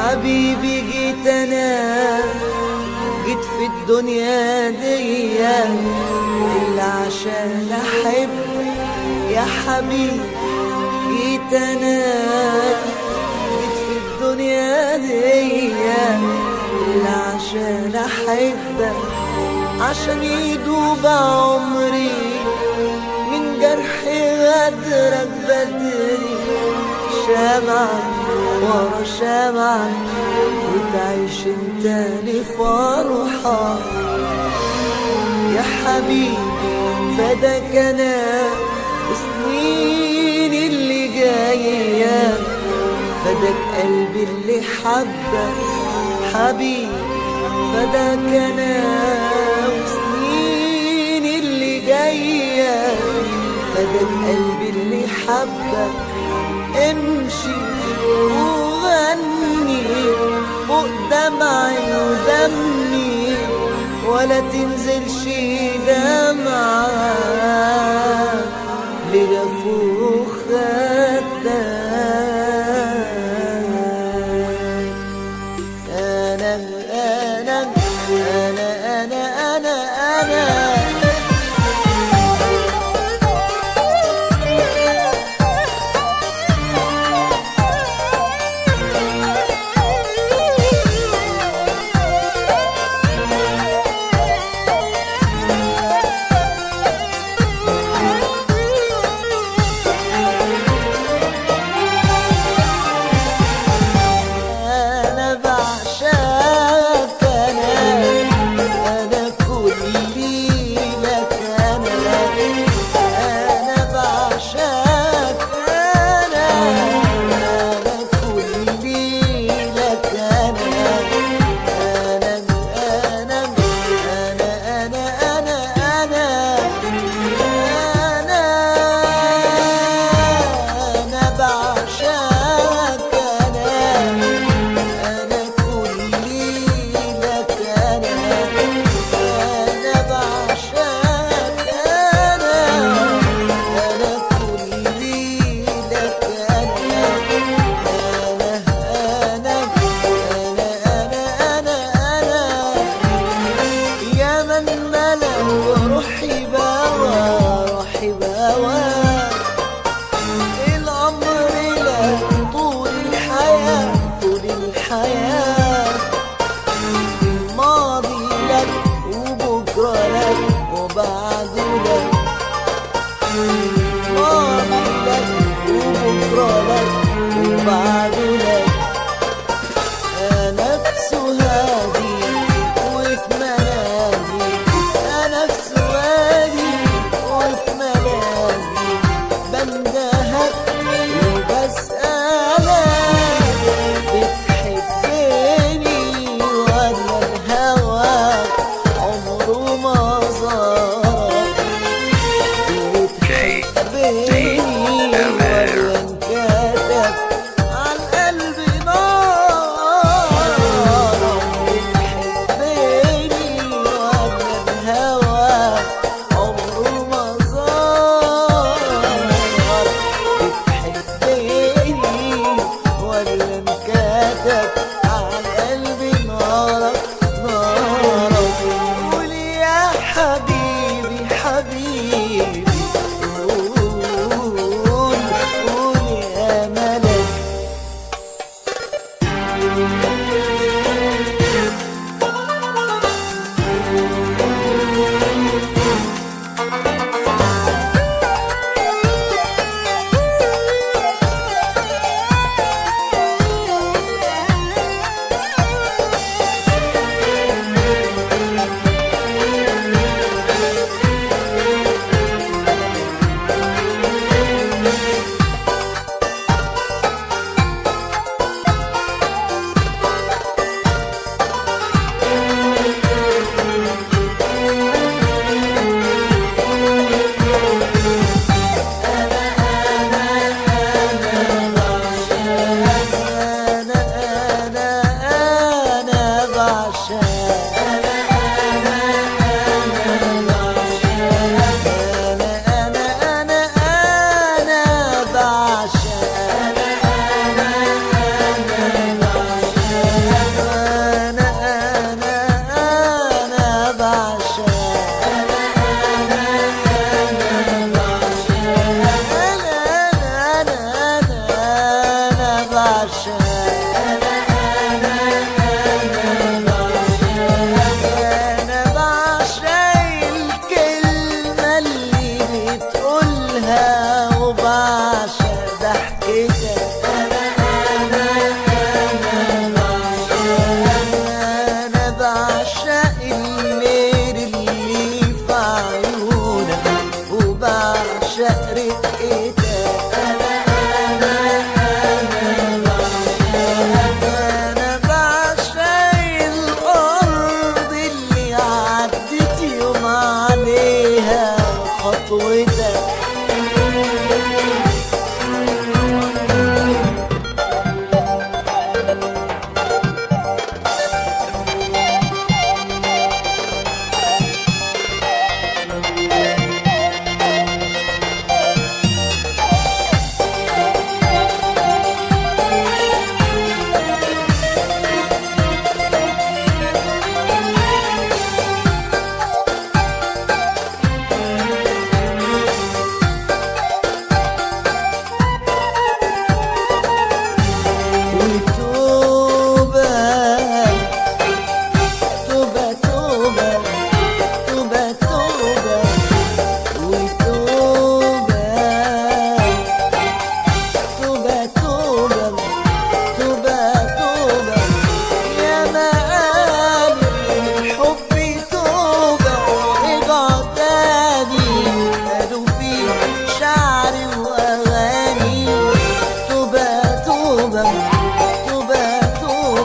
حبيبي جيت انا جيت في الدنيا دي الا عشان احب يا حبيبي جيت انا جيت في الدنيا دي الا عشان احبك عشان يدوب عمري من جرح غدرك بدري شمع ورا شمع وتعيش انت لفرحك يا حبيبي فداك انا سنين اللي جايه فداك قلبي اللي حبك حبيبي فداك انا وسنين اللي جايه فداك قلبي اللي حبك امشي وغني فوق دمعي ودمي ولا تنزلش دمعة لجفوخ خدك أنا أنا أنا أنا أنا أنا أنا بعشقك أنا أنا كلي لك أنا أنا بعشقك أنا أنا كلي لك أنا أنا أنا أنا أنا أنا أنا أنا أنا بعشقك أنا أنا كلي لك أنا أنا بعشقك أنا أنا كلي لك أنا أنا أنا أنا أنا أنا يا من ملك روحي بوا روحي بوا الأمر لك طول الحياة طول الحياة الماضي لك وبكرة لك وبعد لك الماضي لك وبكرة لك وبعد لك أنا في سهادي وفي منادي أنا في سهادي وفي منادي بندهك وبسألك بتحبني ولا الهوى عمره ما زارك بتحبني ولا انكتب عالقلب نار بتحبني ولا الهوى عمره ما زار بتحبني ولا انكتب عالقلب نارك نارك قول يا حبيبي حبيبي قول قول يا ملك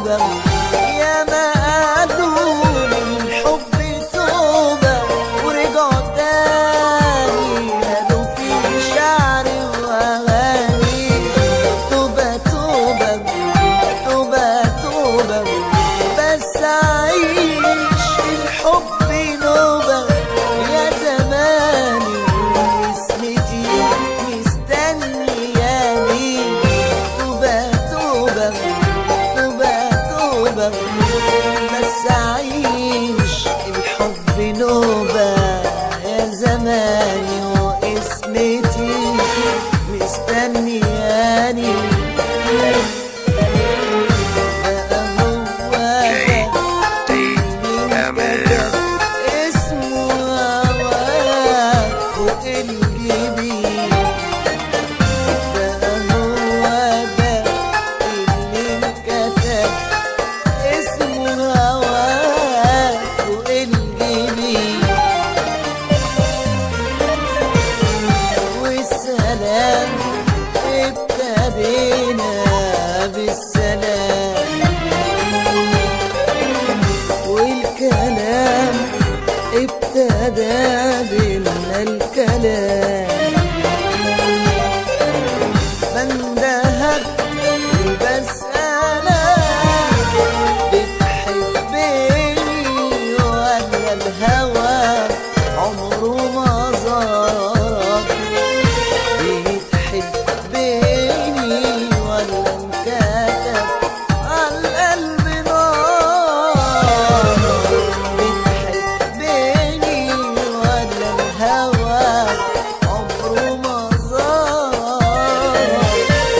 توبة يا ما قالوا من حب توبة ورجعوا تاني هدوا في شعر وأغاني توبة توبة توبة توبة بس أعيش الحب نوبة يا زماني اسمتي مستنياني توبة توبة توبة توبة بس أعيش الحب نوبة يا زماني واسمتي مستنياني بقى هو J D M L اسمه هواك فوق الجبين بقى هو ده اللي انكتب اسمه هواك فوق الجبين والسلام ابتدينا بالسلام والكلام ابتدى بينا الكلام بندهك وبسألك بتحبني ولا الهوى عمره ما زارك بتحبني ولا انكتب عالقلب نار بتحبني ولا الهوى عمره ما زارك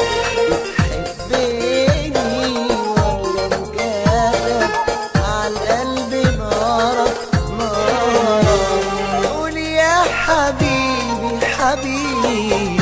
بتحبني ولا انكتب عالقلب نارك نارك قول يا حبيبي حبيبي